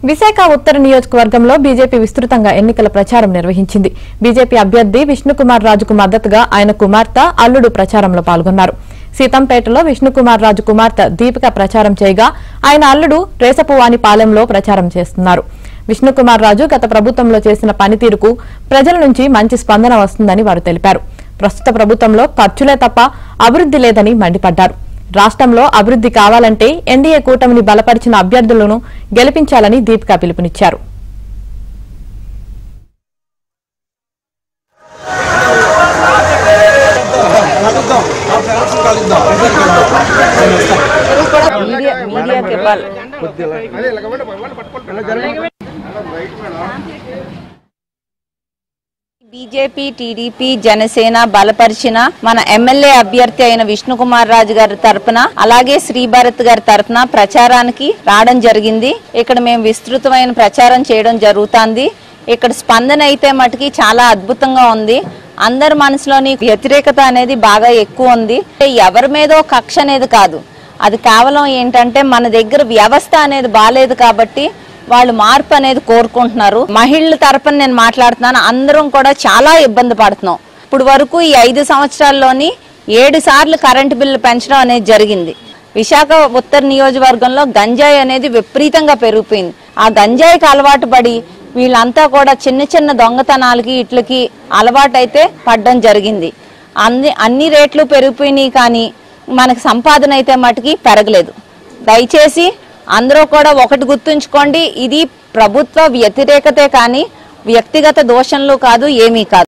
విశాఖ ఉత్తర నియోజకవర్గంలో బీజేపీ విస్తృతంగా ఎన్నికల ప్రచారం నిర్వహించింది బీజేపీ అభ్యర్థి విష్ణుకుమార్ రాజుకు మద్దతుగా ఆయన కుమార్తె అల్లుడు ప్రచారంలో పాల్గొన్నారు సీతంపేటలో విష్ణుకుమార్ రాజు కుమార్తె దీపిక ప్రచారం చేయగా ఆయన అల్లుడు రేసపువాని పాలెంలో ప్రచారం చేస్తున్నారు విష్ణుకుమార్ రాజు గత ప్రభుత్వంలో చేసిన పనితీరుకు ప్రజల నుంచి మంచి స్పందన వస్తుందని వారు తెలిపారు ప్రస్తుత ప్రభుత్వంలో ఖర్చులే తప్ప అభివృద్ధి లేదని మండిపడ్డారు రాష్ట్రంలో అభివృద్ధి కావాలంటే ఎన్డీఏ కూటమిని బలపరిచిన అభ్యర్థులను గెలిపించాలని దీపిక పిలుపునిచ్చారు మీడియా మీడియాకి ఇవ్వాలి బీజేపీ టీడీపీ జనసేన బలపరిచిన మన ఎమ్మెల్యే అభ్యర్థి అయిన విష్ణుకుమార్ రాజు గారి తరపున అలాగే శ్రీభారత్ గారి తరపున ప్రచారానికి రావడం జరిగింది ఇక్కడ మేము విస్తృతమైన ప్రచారం చేయడం జరుగుతుంది ఇక్కడ స్పందన అయితే మటుకి చాలా అద్భుతంగా ఉంది అందరి మనసులోని వ్యతిరేకత అనేది బాగా ఎక్కువ ఉంది ఎవరి మీదో కక్ష అనేది కాదు అది కేవలం ఏంటంటే మన దగ్గర వ్యవస్థ అనేది బాగాలేదు కాబట్టి వాళ్ళు మార్పు అనేది కోరుకుంటున్నారు మహిళల తరపున నేను మాట్లాడుతున్నాను అందరం కూడా చాలా ఇబ్బంది పడుతున్నాం ఇప్పుడు వరకు ఈ ఐదు సంవత్సరాల్లోని ఏడు సార్లు కరెంటు బిల్లు పెంచడం అనేది జరిగింది విశాఖ ఉత్తర నియోజకవర్గంలో గంజాయి అనేది విపరీతంగా పెరిగిపోయింది ఆ గంజాయికి అలవాటు పడి వీళ్ళంతా కూడా చిన్న చిన్న దొంగతనాలకి ఇట్లకి అలవాటైతే పడడం జరిగింది అన్ని అన్ని రేట్లు పెరిగిపోయినాయి కానీ మనకు సంపాదన అయితే మటుకి పెరగలేదు దయచేసి అందరూ కూడా ఒకటి గుర్తుంచుకోండి ఇది ప్రభుత్వ వ్యతిరేకతే కానీ వ్యక్తిగత దోషంలో కాదు ఏమీ కాదు